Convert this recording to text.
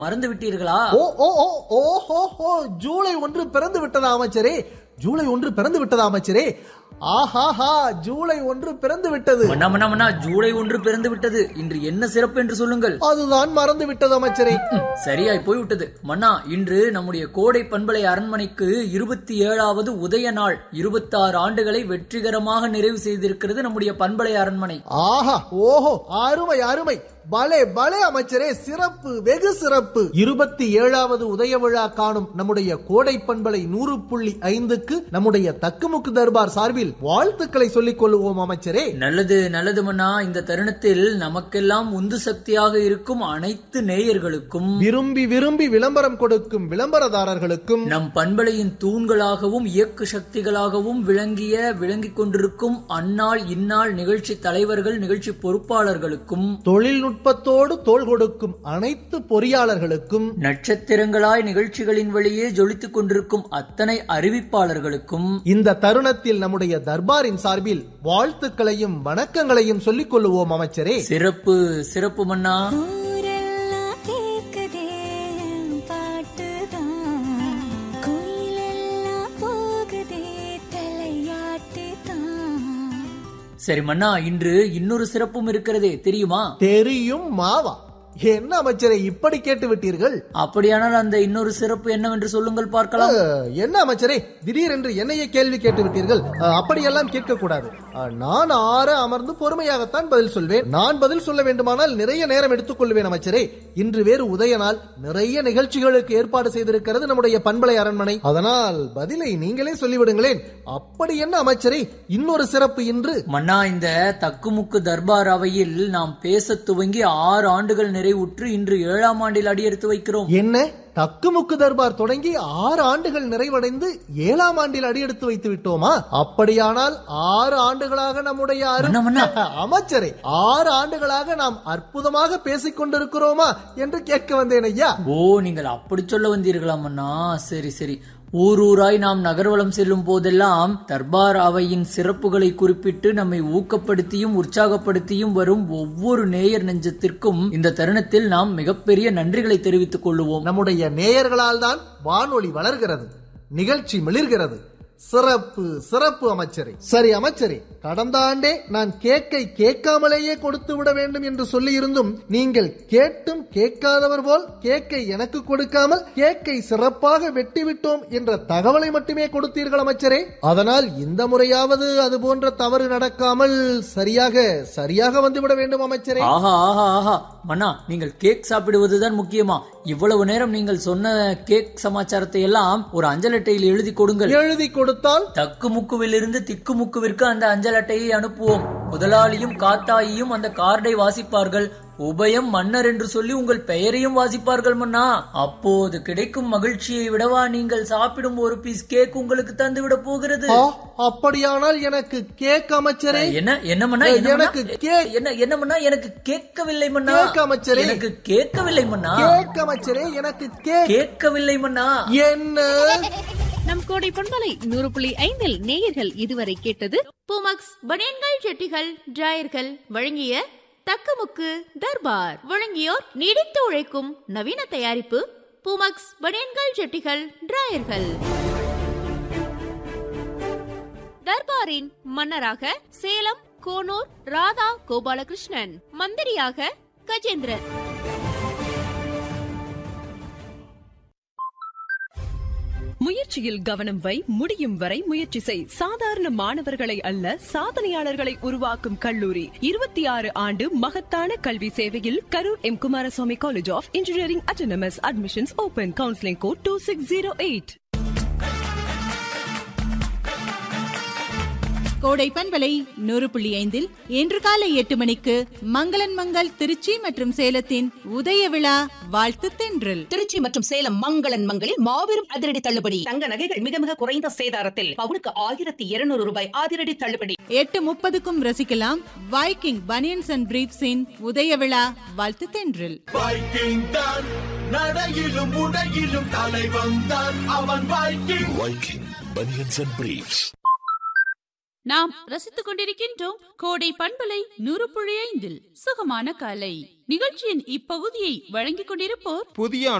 மறந்து விட்டீர்களா ஓ ஓ ஓ ஓ ஹோ ஹோ ஜூலை ஒன்று பிறந்து விட்டதா அமைச்சரே ஜூலை ஒன்று பிறந்து விட்டதா அமைச்சரே ஆஹாஹா ஜூலை ஒன்று பிறந்து விட்டது மன்னா மன்னா மன்னா ஜூலை ஒன்று பிறந்து விட்டது இன்று என்ன சிறப்பு என்று சொல்லுங்கள் அதுதான் மறந்து விட்டது அமைச்சரே ம், சரியாய் போய்விட்டது மன்னா இன்று நம்முடைய கோடை பண்பலை அரண்மனைக்கு இருபத்தி ஏழாவது உதய நாள் இருபத்தாறு ஆண்டுகளை வெற்றிகரமாக நிறைவு செய்திருக்கிறது நம்முடைய பண்பலை அரண்மனை ஆஹா ஓஹோ அருமை அருமை பலே பலே அமைச்சரே சிறப்பு வெகு சிறப்பு இருபத்தி ஏழாவது உதய விழா காணும் நம்முடைய கோடை பண்பலை நூறு புள்ளி ஐந்துக்கு நம்முடைய தக்குமுக்கு தர்பார் சார்பில் வாழ்த்துக்களை சொல்லிக் கொள்வோம் அமைச்சரே நல்லது நல்லது மன்னா இந்த தருணத்தில் நமக்கெல்லாம் உந்து சக்தியாக இருக்கும் அனைத்து நேயர்களுக்கும் விரும்பி விரும்பி விளம்பரம் கொடுக்கும் விளம்பரதாரர்களுக்கும் நம் பண்பலையின் தூண்களாகவும் இயக்கு சக்திகளாகவும் விளங்கிய விளங்கிக் கொண்டிருக்கும் அந்நாள் இந்நாள் நிகழ்ச்சி தலைவர்கள் நிகழ்ச்சி பொறுப்பாளர்களுக்கும் தொழில்நுட்பத்தோடு தோள் கொடுக்கும் அனைத்து பொறியாளர்களுக்கும் நட்சத்திரங்களாய் நிகழ்ச்சிகளின் வழியே ஜொலித்துக் கொண்டிருக்கும் அத்தனை அறிவிப்பாளர்களுக்கும் இந்த தருணத்தில் நம்முடைய தர்பாரின் சார்பில் வாழ்த்துக்களையும் வணக்கங்களையும் சொல்லிக் கொள்ளுவோம் அமைச்சரே சிறப்பு சிறப்பு மன்னா ஊரெல்லாம் கேக்குதே பாட்டுதான் குயிலெல்லாம் போகுதே தலையாட்டிதான் சரி மன்னா இன்று இன்னொரு சிறப்பும் இருக்கிறதே தெரியுமா தெரியும் மாவா என்ன அமைச்சரே இப்படி கேட்டு விட்டீர்கள் அப்படியானால் அந்த இன்னொரு சிறப்பு என்னவென்று சொல்லுங்கள் பார்க்கலாம் அஹ், என்ன அமைச்சரே திடீரென்று என்னையே கேள்வி கேட்டு விட்டீர்கள் அஹ், அப்படியெல்லாம் கேட்க கூடாது அஹ், நான் ஆற அமர்ந்து பொறுமையாகத்தான் பதில் சொல்வேன் நான் பதில் சொல்ல வேண்டுமானால் நிறைய நேரம் எடுத்துக் கொள்வேன் அமைச்சரே இன்று வேறு உதய நாள் நிறைய நிகழ்ச்சிகளுக்கு ஏற்பாடு செய்திருக்கிறது நம்முடைய பண்பலை அரண்மனை அதனால் பதிலை நீங்களே சொல்லிவிடுங்களேன் அப்படி என்ன அமைச்சரே இன்னொரு சிறப்பு இன்று மன்னா இந்த தக்குமுக்கு தர்பார் அவையில் நாம் பேசத் துவங்கி ஆறு ஆண்டுகள் நிறைவுற்று இன்று ஏழாம் ஆண்டில் அடியெடுத்து வைக்கிறோம் என்ன தக்குமுக்கு தர்பார் தொடங்கி ஆறு ஆண்டுகள் நிறைவடைந்து ஏழாம் ஆண்டில் அடியெடுத்து வைத்து விட்டோமா அப்படியானால் ஆறு ஆண்டுகளாக நம்முடைய அரு- மன்னா, மன்னா. அமைச்சரே ஆறு ஆண்டுகளாக நாம் அற்புதமாக பேசிக் கொண்டிருக்கிறோமா என்று கேட்க வந்தேன் ஐயா ஓ நீங்கள் அப்படி சொல்ல வந்தீர்களா மன்னா சரி சரி ஊர் ஊராய் நாம் நகர்வலம் செல்லும் போதெல்லாம் தர்பார் அவையின் சிறப்புகளை குறிப்பிட்டு நம்மை ஊக்கப்படுத்தியும் உற்சாகப்படுத்தியும் வரும் ஒவ்வொரு நேயர் நெஞ்சத்திற்கும் இந்த தருணத்தில் நாம் மிகப்பெரிய நன்றிகளை தெரிவித்துக் கொள்ளுவோம் நம்முடைய நேயர்களால் தான் வானொலி வளர்கிறது நிகழ்ச்சி மிளிர்கிறது சிறப்பு சிறப்பு அமைச்சரே சரி அமைச்சரே கடந்த ஆண்டே நான் கேக்கை கேட்காமலேயே கொடுத்து விட வேண்டும் என்று சொல்லி இருந்தும் நீங்கள் கேட்டும் கேட்காதவர் போல் கேக்கை எனக்கு கொடுக்காமல் கேக்கை சிறப்பாக வெட்டி விட்டோம் என்ற தகவலை மட்டுமே கொடுத்தீர்கள் அமைச்சரே அதனால் இந்த முறையாவது அது போன்ற தவறு நடக்காமல் சரியாக சரியாக வந்துவிட வேண்டும் அமைச்சரே ஆஹா ஆஹா ஆஹா மன்னா நீங்கள் கேக் சாப்பிடுவதுதான் முக்கியமா இவ்வளவு நேரம் நீங்கள் சொன்ன கேக் சமாச்சாரத்தை எல்லாம் ஒரு அஞ்சல் அட்டையில் எழுதி கொடுங்கள் எழுதி கொடுத்தால் தக்கு முக்குவிலிருந்து திக்கு முக்குவிற்கு அந்த அஞ்சல் அட்டையை அனுப்புவோம் முதலாளியும் காத்தாயியும் அந்த கார்டை வாசிப்பார்கள் உபயம் மன்னர் என்று சொல்லி உங்கள் பெயரையும் வாசிப்பார்கள் மன்னா அப்போது கிடைக்கும் மகிழ்ச்சியை விடவா நீங்கள் சாப்பிடும் ஒரு பீஸ் கேக் உங்களுக்கு தந்து விட போகிறது ஆ, அப்படியானால் எனக்கு கேக் அமைச்சரே என்ன என்ன மன்னா என்ன மன்னா? எனக்கு கேக். என்ன என்ன மன்னா எனக்கு கேட்கவில்லை மன்னா கேக் அமைச்சரே. எனக்கு கேட்கவில்லை மன்னா கேக் அமைச்சரே எனக்கு கேக் கேட்கவில்லை மன்னா என்ன நம் கோடை பண்பலை நூறு புள்ளி ஐந்தில் நேயர்கள் இதுவரை கேட்டது பூமக்ஸ் பனியன்கள் ஜெட்டிகள் டிராயர்கள் வழங்கிய தக்கமுக்கு தர்பார் வழங்கியோர் நீடித்து உழைக்கும் நவீன தயாரிப்பு பூமக்ஸ் பனியன்கள் ஜெட்டிகள் டிராயர்கள் தர்பாரின் மன்னராக சேலம் கோனூர் ராதா கோபாலகிருஷ்ணன் மந்திரியாக கஜேந்திரன் முயற்சியில் கவனம் வை முடியும் வரை முயற்சி செய் சாதாரண மாணவர்களை அல்ல சாதனையாளர்களை உருவாக்கும் கல்லூரி இருபத்தி ஆறு ஆண்டு மகத்தான கல்வி சேவையில் Karur M Kumaraswamy college of engineering autonomous admissions open counselling code two six zero eight Kodai பண்பலை நூறு புள்ளி ஐந்தில் இன்று காலை எட்டு மணிக்கு மங்களன் மங்கள் திருச்சி மற்றும் சேலத்தின் உதய விழா வாழ்த்து தென்றல் திருச்சி மற்றும் சேலம் மங்களன் மங்களில் மாபெரும் அதிரடி தள்ளுபடி தங்க நகைகள் மிக மிக குறைந்த சேதாரத்தில் பவுனுக்கு ஆயிரத்தி இருநூறு ரூபாய் அதிரடி தள்ளுபடி எட்டு முப்பதுக்கும் ரசிக்கலாம் வைக்கிங் பனியன்ஸ் அண்ட் பிரீப்ஸின் உதய விழா வாழ்த்து தென்றல் வைக்கிங் தான் நடையிலும் உடையிலும் தலைவன் தான் அவன் Viking Viking banians and briefs நாம் ரசித்துக் கொண்டிருக்கின்றோம் கோடை பண்பலை நூறு புள்ளி ஐந்தில் சுகமான காலை நிகழ்ச்சியின் இப்பகுதியை வழங்கிக் கொண்டிருப்போர் புதிய